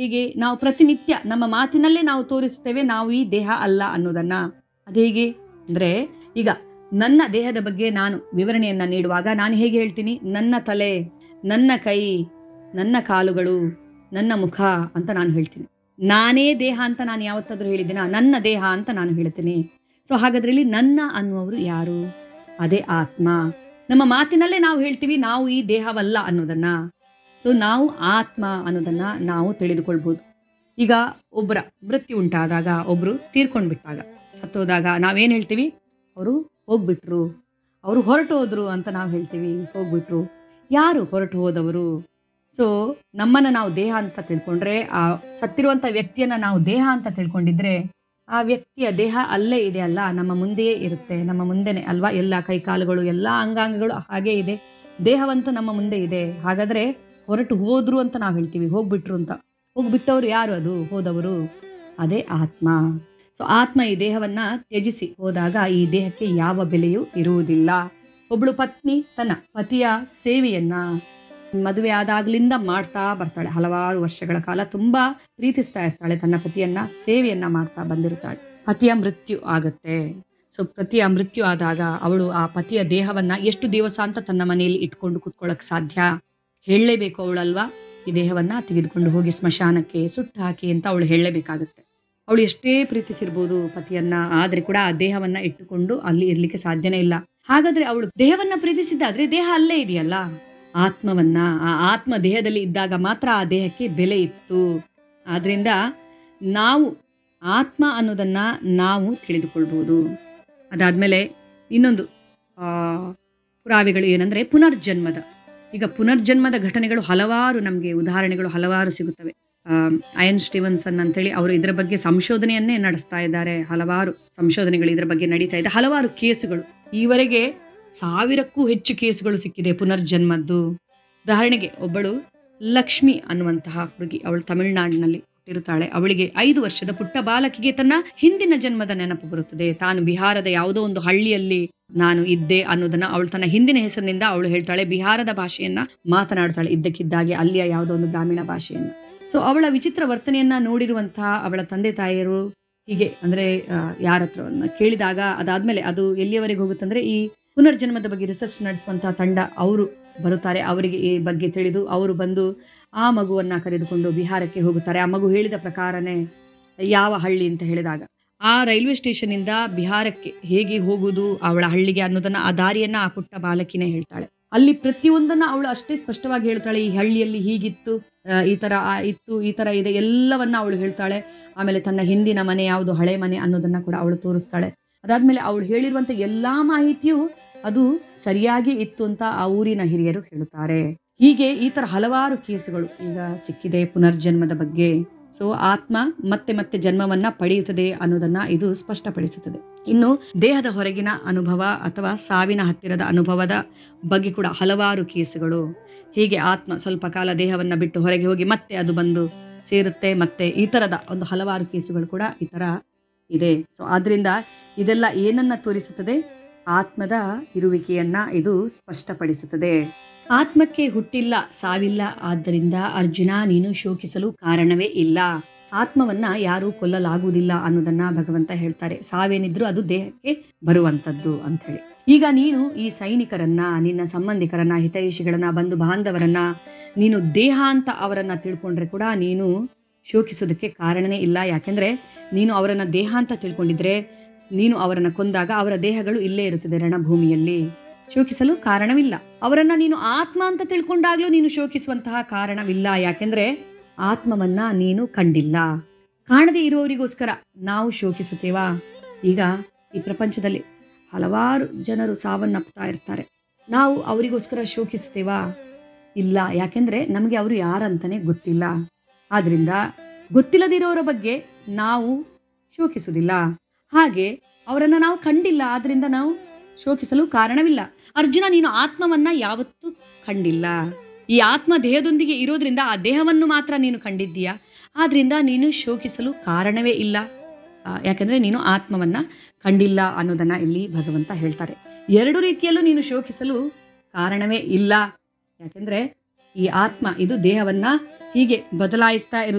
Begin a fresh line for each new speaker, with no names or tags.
ಹೀಗೆ ನಾವು ಪ್ರತಿನಿತ್ಯ ನಮ್ಮ ಮಾತಿನಲ್ಲೇ ನಾವು ತೋರಿಸುತ್ತೇವೆ ನಾವು ಈ ದೇಹ ಅಲ್ಲ ಅನ್ನೋದನ್ನ ಅದು ಹೇಗೆ ಅಂದ್ರೆ ಈಗ ನನ್ನ ದೇಹದ ಬಗ್ಗೆ ನಾನು ವಿವರಣೆಯನ್ನ ನೀಡುವಾಗ ನಾನು ಹೇಗೆ ಹೇಳ್ತೀನಿ ನನ್ನ ತಲೆ ನನ್ನ ಕೈ ನನ್ನ ಕಾಲುಗಳು ನನ್ನ ಮುಖ ಅಂತ ನಾನು ಹೇಳ್ತೀನಿ ನಾನೇ ದೇಹ ಅಂತ ನಾನು ಯಾವತ್ತಾದ್ರೂ ಹೇಳಿದ್ದೀನ ನನ್ನ ದೇಹ ಅಂತ ನಾನು ಹೇಳ್ತೀನಿ ಸೊ ಹಾಗಾದ್ರೆ ಇಲ್ಲಿ ನನ್ನ ಅನ್ನುವರು ಯಾರು ಅದೇ ಆತ್ಮ ನಮ್ಮ ಮಾತಿನಲ್ಲೇ ನಾವು ಹೇಳ್ತೀವಿ ನಾವು ಈ ದೇಹವಲ್ಲ ಅನ್ನೋದನ್ನ ಸೊ ನಾವು ಆತ್ಮ ಅನ್ನೋದನ್ನ ನಾವು ತಿಳಿದುಕೊಳ್ಬಹುದು ಈಗ ಒಬ್ಬರ ಮೃತ್ಯು ಉಂಟಾದಾಗ ಒಬ್ರು ತೀರ್ಕೊಂಡ್ಬಿಟ್ಟಾಗ ಸತ್ತೋದಾಗ ನಾವೇನ್ ಹೇಳ್ತೀವಿ ಅವರು ಹೋಗ್ಬಿಟ್ರು ಅವರು ಹೊರಟು ಹೋದ್ರು ಅಂತ ನಾವು ಹೇಳ್ತೀವಿ ಹೋಗ್ಬಿಟ್ರು ಯಾರು ಹೊರಟು ಹೋದವರು ಸೊ ನಮ್ಮನ್ನ ನಾವು ದೇಹ ಅಂತ ತಿಳ್ಕೊಂಡ್ರೆ ಆ ಸತ್ತಿರುವಂತ ವ್ಯಕ್ತಿಯನ್ನ ನಾವು ದೇಹ ಅಂತ ತಿಳ್ಕೊಂಡಿದ್ರೆ ಆ ವ್ಯಕ್ತಿಯ ದೇಹ ಅಲ್ಲೇ ಇದೆ ಅಲ್ಲ ನಮ್ಮ ಮುಂದೆಯೇ ಇರುತ್ತೆ ನಮ್ಮ ಮುಂದೆನೆ ಅಲ್ವಾ ಎಲ್ಲ ಕೈಕಾಲುಗಳು ಎಲ್ಲ ಅಂಗಾಂಗಗಳು ಹಾಗೆ ಇದೆ ದೇಹವಂತೂ ನಮ್ಮ ಮುಂದೆ ಇದೆ ಹಾಗಾದ್ರೆ ಹೊರಟು ಹೋದ್ರು ಅಂತ ನಾವು ಹೇಳ್ತೀವಿ ಹೋಗ್ಬಿಟ್ರು ಅಂತ ಹೋಗ್ಬಿಟ್ಟವ್ರು ಯಾರು ಅದು ಹೋದವರು ಅದೇ ಆತ್ಮ ಸೊ ಆತ್ಮ ಈ ದೇಹವನ್ನ ತ್ಯಜಿಸಿ ಹೋದಾಗ ಈ ದೇಹಕ್ಕೆ ಯಾವ ಬೆಲೆಯೂ ಇರುವುದಿಲ್ಲ ಒಬ್ಳು ಪತ್ನಿ ತನ್ನ ಪತಿಯ ಸೇವೆಯನ್ನ ಮದುವೆ ಆದಾಗ್ಲಿಂದ ಮಾಡ್ತಾ ಬರ್ತಾಳೆ ಹಲವಾರು ವರ್ಷಗಳ ಕಾಲ ತುಂಬಾ ಪ್ರೀತಿಸ್ತಾ ಇರ್ತಾಳೆ ತನ್ನ ಪತಿಯನ್ನ ಸೇವೆಯನ್ನ ಮಾಡ್ತಾ ಬಂದಿರ್ತಾಳೆ ಪತಿಯ ಮೃತ್ಯು ಆಗತ್ತೆ ಸೊ ಪತಿಯ ಮೃತ್ಯು ಆದಾಗ ಅವಳು ಆ ಪತಿಯ ದೇಹವನ್ನ ಎಷ್ಟು ದಿವಸ ಅಂತ ತನ್ನ ಮನೆಯಲ್ಲಿ ಇಟ್ಕೊಂಡು ಕುತ್ಕೊಳ್ಳಕ್ ಸಾಧ್ಯ ಹೇಳಲೇಬೇಕು ಅವಳಲ್ವಾ ಈ ದೇಹವನ್ನ ತೆಗೆದುಕೊಂಡು ಹೋಗಿ ಸ್ಮಶಾನಕ್ಕೆ ಸುಟ್ಟು ಹಾಕಿ ಅಂತ ಅವಳು ಹೇಳಲೇಬೇಕಾಗುತ್ತೆ ಅವಳು ಎಷ್ಟೇ ಪ್ರೀತಿಸಿರ್ಬೋದು ಪತಿಯನ್ನ ಆದ್ರೆ ಕೂಡ ಆ ದೇಹವನ್ನ ಇಟ್ಟುಕೊಂಡು ಅಲ್ಲಿ ಇರ್ಲಿಕ್ಕೆ ಸಾಧ್ಯನೇ ಇಲ್ಲ ಹಾಗಾದ್ರೆ ಅವಳು ದೇಹವನ್ನ ಪ್ರೀತಿಸಿದ್ದಾದ್ರೆ ದೇಹ ಅಲ್ಲೇ ಇದೆಯಲ್ಲ ಆತ್ಮವನ್ನ ಆ ಆತ್ಮ ದೇಹದಲ್ಲಿ ಇದ್ದಾಗ ಮಾತ್ರ ಆ ದೇಹಕ್ಕೆ ಬೆಲೆ ಇತ್ತು ಆದ್ರಿಂದ ನಾವು ಆತ್ಮ ಅನ್ನೋದನ್ನ ನಾವು ತಿಳಿದುಕೊಳ್ಬಹುದು ಅದಾದ್ಮೇಲೆ ಇನ್ನೊಂದು ಆ ಪುರಾವೆಗಳು ಏನಂದ್ರೆ ಪುನರ್ಜನ್ಮದ ಈಗ ಪುನರ್ಜನ್ಮದ ಘಟನೆಗಳು ಹಲವಾರು ನಮಗೆ ಉದಾಹರಣೆಗಳು ಹಲವಾರು ಸಿಗುತ್ತವೆ ಅಯನ್ ಸ್ಟೀವನ್ಸನ್ ಅಂತೇಳಿ ಅವರು ಇದರ ಬಗ್ಗೆ ಸಂಶೋಧನೆಯನ್ನೇ ನಡೆಸ್ತಾ ಇದ್ದಾರೆ ಹಲವಾರು ಸಂಶೋಧನೆಗಳು ಇದರ ಬಗ್ಗೆ ನಡೀತಾ ಇದೆ ಹಲವಾರು ಕೇಸುಗಳು ಈವರೆಗೆ ಸಾವಿರಕ್ಕೂ ಹೆಚ್ಚು ಕೇಸುಗಳು ಸಿಕ್ಕಿದೆ ಪುನರ್ಜನ್ಮದ್ದು ಉದಾಹರಣೆಗೆ ಒಬ್ಬಳು ಲಕ್ಷ್ಮಿ ಅನ್ನುವಂತಹ ಹುಡುಗಿ ಅವಳು ತಮಿಳುನಾಡಿನಲ್ಲಿ ಹುಟ್ಟಿರುತ್ತಾಳೆ ಅವಳಿಗೆ ಐದು ವರ್ಷದ ಪುಟ್ಟ ಬಾಲಕಿಗೆ ತನ್ನ ಹಿಂದಿನ ಜನ್ಮದ ನೆನಪು ಬರುತ್ತದೆ ತಾನು ಬಿಹಾರದ ಯಾವುದೋ ಒಂದು ಹಳ್ಳಿಯಲ್ಲಿ ನಾನು ಇದ್ದೆ ಅನ್ನೋದನ್ನ ಅವಳು ತನ್ನ ಹಿಂದಿನ ಹೆಸರಿನಿಂದ ಅವಳು ಹೇಳ್ತಾಳೆ ಬಿಹಾರದ ಭಾಷೆಯನ್ನ ಮಾತನಾಡ್ತಾಳೆ ಇದ್ದಕ್ಕಿದ್ದಾಗೆ ಅಲ್ಲಿಯ ಯಾವುದೋ ಒಂದು ಗ್ರಾಮೀಣ ಭಾಷೆಯನ್ನ ಸೊ ಅವಳ ವಿಚಿತ್ರ ವರ್ತನೆಯನ್ನ ನೋಡಿರುವಂತಹ ಅವಳ ತಂದೆ ತಾಯಿಯರು ಹೀಗೆ ಅಂದ್ರೆ ಯಾರ ಹತ್ರ ಕೇಳಿದಾಗ ಅದಾದ್ಮೇಲೆ ಅದು ಎಲ್ಲಿಯವರೆಗೆ ಹೋಗುತ್ತಂದ್ರೆ ಈ ಪುನರ್ಜನ್ಮದ ಬಗ್ಗೆ ರಿಸರ್ಚ್ ನಡೆಸುವಂತಹ ತಂಡ ಅವರು ಬರುತ್ತಾರೆ ಅವರಿಗೆ ಈ ಬಗ್ಗೆ ತಿಳಿದು ಅವರು ಬಂದು ಆ ಮಗುವನ್ನ ಕರೆದುಕೊಂಡು ಬಿಹಾರಕ್ಕೆ ಹೋಗುತ್ತಾರೆ ಆ ಮಗು ಹೇಳಿದ ಪ್ರಕಾರನೇ ಯಾವ ಹಳ್ಳಿ ಅಂತ ಹೇಳಿದಾಗ ಆ ರೈಲ್ವೆ ಸ್ಟೇಷನ್ ಇಂದ ಬಿಹಾರಕ್ಕೆ ಹೇಗೆ ಹೋಗುವುದು ಅವಳ ಹಳ್ಳಿಗೆ ಅನ್ನೋದನ್ನ ಆ ದಾರಿಯನ್ನ ಆ ಪುಟ್ಟ ಬಾಲಕಿನೇ ಹೇಳ್ತಾಳೆ ಅಲ್ಲಿ ಪ್ರತಿಯೊಂದನ್ನ ಅವಳು ಅಷ್ಟೇ ಸ್ಪಷ್ಟವಾಗಿ ಹೇಳ್ತಾಳೆ ಈ ಹಳ್ಳಿಯಲ್ಲಿ ಹೀಗಿತ್ತು ಈ ತರ ಇತ್ತು ಈ ತರ ಇದೆ ಎಲ್ಲವನ್ನ ಅವಳು ಹೇಳ್ತಾಳೆ ಆಮೇಲೆ ತನ್ನ ಹಿಂದಿನ ಮನೆ ಯಾವುದು ಹಳೆ ಮನೆ ಅನ್ನೋದನ್ನ ಕೂಡ ಅವಳು ತೋರಿಸ್ತಾಳೆ ಅದಾದ್ಮೇಲೆ ಅವಳು ಹೇಳಿರುವಂತ ಎಲ್ಲಾ ಮಾಹಿತಿಯು ಅದು ಸರಿಯಾಗಿ ಇತ್ತು ಅಂತ ಆ ಊರಿನ ಹಿರಿಯರು ಹೇಳುತ್ತಾರೆ ಹೀಗೆ ಈ ತರ ಹಲವಾರು ಕೇಸುಗಳು ಈಗ ಸಿಕ್ಕಿದೆ ಪುನರ್ಜನ್ಮದ ಬಗ್ಗೆ ಸೊ ಆತ್ಮ ಮತ್ತೆ ಮತ್ತೆ ಜನ್ಮವನ್ನ ಪಡೆಯುತ್ತದೆ ಅನ್ನೋದನ್ನ ಇದು ಸ್ಪಷ್ಟಪಡಿಸುತ್ತದೆ ಇನ್ನು ದೇಹದ ಹೊರಗಿನ ಅನುಭವ ಅಥವಾ ಸಾವಿನ ಹತ್ತಿರದ ಅನುಭವದ ಬಗ್ಗೆ ಕೂಡ ಹಲವಾರು ಕೇಸುಗಳು ಹೀಗೆ ಆತ್ಮ ಸ್ವಲ್ಪ ಕಾಲ ದೇಹವನ್ನ ಬಿಟ್ಟು ಹೊರಗೆ ಹೋಗಿ ಮತ್ತೆ ಅದು ಬಂದು ಸೇರುತ್ತೆ ಮತ್ತೆ ಈ ತರದ ಒಂದು ಹಲವಾರು ಕೇಸುಗಳು ಕೂಡ ಈ ತರ ಇದೆ ಸೊ ಆದ್ರಿಂದ ಇದೆಲ್ಲ ಏನನ್ನ ತೋರಿಸುತ್ತದೆ ಆತ್ಮದ ಇರುವಿಕೆಯನ್ನ ಇದು ಸ್ಪಷ್ಟಪಡಿಸುತ್ತದೆ ಆತ್ಮಕ್ಕೆ ಹುಟ್ಟಿಲ್ಲ ಸಾವಿಲ್ಲ ಆದ್ದರಿಂದ ಅರ್ಜುನ ನೀನು ಶೋಕಿಸಲು ಕಾರಣವೇ ಇಲ್ಲ ಆತ್ಮವನ್ನ ಯಾರು ಕೊಲ್ಲಲಾಗುವುದಿಲ್ಲ ಅನ್ನೋದನ್ನ ಭಗವಂತ ಹೇಳ್ತಾರೆ ಸಾವೇನಿದ್ರು ಅದು ದೇಹಕ್ಕೆ ಬರುವಂತದ್ದು ಅಂತ ಹೇಳಿ ಈಗ ನೀನು ಈ ಸೈನಿಕರನ್ನ ನಿನ್ನ ಸಂಬಂಧಿಕರನ್ನ ಹಿತೈಷಿಗಳನ್ನ ಬಂಧು ಬಾಂಧವರನ್ನ ನೀನು ದೇಹ ಅಂತ ಅವರನ್ನ ತಿಳ್ಕೊಂಡ್ರೆ ಕೂಡ ನೀನು ಶೋಕಿಸೋದಕ್ಕೆ ಕಾರಣನೇ ಇಲ್ಲ ಯಾಕೆಂದ್ರೆ ನೀನು ಅವರನ್ನ ದೇಹ ಅಂತ ತಿಳ್ಕೊಂಡಿದ್ರೆ ನೀನು ಅವರನ್ನ ಕೊಂದಾಗ ಅವರ ದೇಹಗಳು ಇಲ್ಲೇ ಇರುತ್ತದೆ ರಣಭೂಮಿಯಲ್ಲಿ ಶೋಕಿಸಲು ಕಾರಣವಿಲ್ಲ ಅವರನ್ನ ನೀನು ಆತ್ಮ ಅಂತ ತಿಳ್ಕೊಂಡಾಗ್ಲೂ ನೀನು ಶೋಕಿಸುವಂತಹ ಕಾರಣವಿಲ್ಲ ಯಾಕೆಂದ್ರೆ ಆತ್ಮವನ್ನ ನೀನು ಕಂಡಿಲ್ಲ ಕಾಣದೇ ಇರುವವರಿಗೋಸ್ಕರ ನಾವು ಶೋಕಿಸುತ್ತೇವಾ ಈಗ ಈ ಪ್ರಪಂಚದಲ್ಲಿ ಹಲವಾರು ಜನರು ಸಾವನ್ನಪ್ತಾ ಇರ್ತಾರೆ ನಾವು ಅವರಿಗೋಸ್ಕರ ಶೋಕಿಸುತ್ತೇವಾ ಇಲ್ಲ ಯಾಕೆಂದ್ರೆ ನಮಗೆ ಅವರು ಯಾರಂತಾನೆ ಗೊತ್ತಿಲ್ಲ ಆದ್ರಿಂದ ಗೊತ್ತಿಲ್ಲದಿರೋರ ಬಗ್ಗೆ ನಾವು ಶೋಕಿಸುವುದಿಲ್ಲ ಹಾಗೆ ಅವರನ್ನ ನಾವು ಕಂಡಿಲ್ಲ ಆದ್ರಿಂದ ನಾವು ಶೋಕಿಸಲು ಕಾರಣವಿಲ್ಲ ಅರ್ಜುನ ನೀನು ಆತ್ಮವನ್ನ ಯಾವತ್ತೂ ಕಂಡಿಲ್ಲ ಈ ಆತ್ಮ ದೇಹದೊಂದಿಗೆ ಇರೋದ್ರಿಂದ ಆ ದೇಹವನ್ನು ಮಾತ್ರ ನೀನು ಕಂಡಿದ್ದೀಯಾ ಆದ್ರಿಂದ ನೀನು ಶೋಕಿಸಲು ಕಾರಣವೇ ಇಲ್ಲ ಯಾಕಂದ್ರೆ ನೀನು ಆತ್ಮವನ್ನ ಕಂಡಿಲ್ಲ ಅನ್ನೋದನ್ನ ಇಲ್ಲಿ ಭಗವಂತ ಹೇಳ್ತಾರೆ ಎರಡು ರೀತಿಯಲ್ಲೂ ನೀನು ಶೋಕಿಸಲು ಕಾರಣವೇ ಇಲ್ಲ ಯಾಕಂದ್ರೆ ಈ ಆತ್ಮ ಇದು ದೇಹವನ್ನ ಹೀಗೆ ಬದಲಾಯಿಸ್ತಾ ಇರು